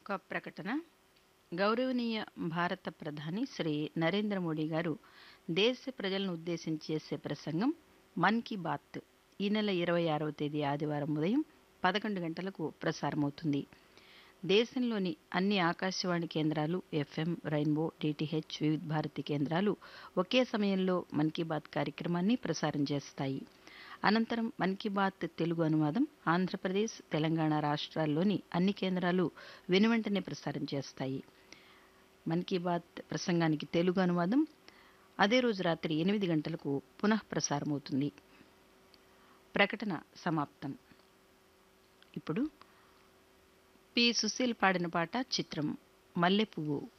ఒక ప్రకటన గౌరవనీయ భారత ప్రధాని శ్రీ నరేంద్ర మోడీ గారు దేశ ప్రజలను ఉద్దేశించి చేసే ప్రసంగం మన్ కీ బాత్ ఈ నెల ఇరవై ఆరవ తేదీ ఆదివారం ఉదయం పదకొండు గంటలకు ప్రసారమవుతుంది దేశంలోని అన్ని ఆకాశవాణి కేంద్రాలు ఎఫ్ఎం రైన్బో డిటిహెచ్ వివిధ భారతి కేంద్రాలు ఒకే సమయంలో మన్ కీ బాత్ కార్యక్రమాన్ని ప్రసారం చేస్తాయి అనంతరం మన్ కీ బాత్ తెలుగు అనువాదం ఆంధ్రప్రదేశ్ తెలంగాణ రాష్ట్రాల్లోని అన్ని కేంద్రాలు వెనువెంటనే ప్రసారం చేస్తాయి మన్ కీ బాత్ ప్రసంగానికి తెలుగు అనువాదం అదే రోజు రాత్రి ఎనిమిది గంటలకు పునః ప్రసారమవుతుంది ప్రకటన సమాప్తం ఇప్పుడు పి సుశీల్ పాడిన పాట చిత్రం మల్లెపువ్వు